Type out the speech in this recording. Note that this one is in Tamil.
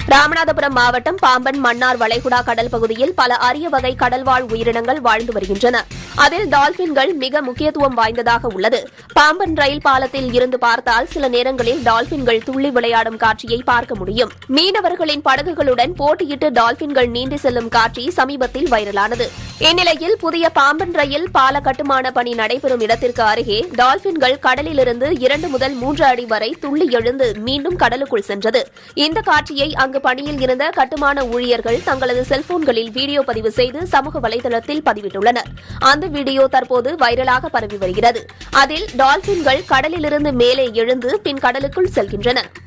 ராமநாதபுரம் மாவட்டம் பாம்பன் மன்னார் வளைகுடா கடல் பகுதியில் பல அரிய வகை கடல்வாழ் உயிரினங்கள் வாழ்ந்து வருகின்றன அதில் டால்பின்கள் மிக முக்கியத்துவம் வாய்ந்ததாக உள்ளது பாம்பன் ரயில் பாலத்தில் இருந்து பார்த்தால் சில நேரங்களில் டால்பின்கள் துள்ளி விளையாடும் காட்சியை பார்க்க முடியும் மீனவர்களின் படகுகளுடன் போட்டியிட்டு டால்பின்கள் நீந்தி செல்லும் காட்சி சமீபத்தில் வைரலானது இந்நிலையில் புதிய பாம்பன் ரயில் பால கட்டுமான பணி நடைபெறும் இடத்திற்கு அருகே டால்பின்கள் கடலிலிருந்து இரண்டு முதல் மூன்று அடி வரை துள்ளி எழுந்து மீண்டும் கடலுக்குள் சென்றது இந்த காட்சியை அங்கு பணியில் இருந்த கட்டுமான ஊழியர்கள் தங்களது செல்போன்களில் வீடியோ பதிவு செய்து சமூக வலைதளத்தில் பதிவிட்டுள்ளனர் அந்த வீடியோ தற்போது வைரலாக பரவி வருகிறது அதில் டால்பின்கள் கடலிலிருந்து மேலே எழுந்து பின் கடலுக்குள் செல்கின்றன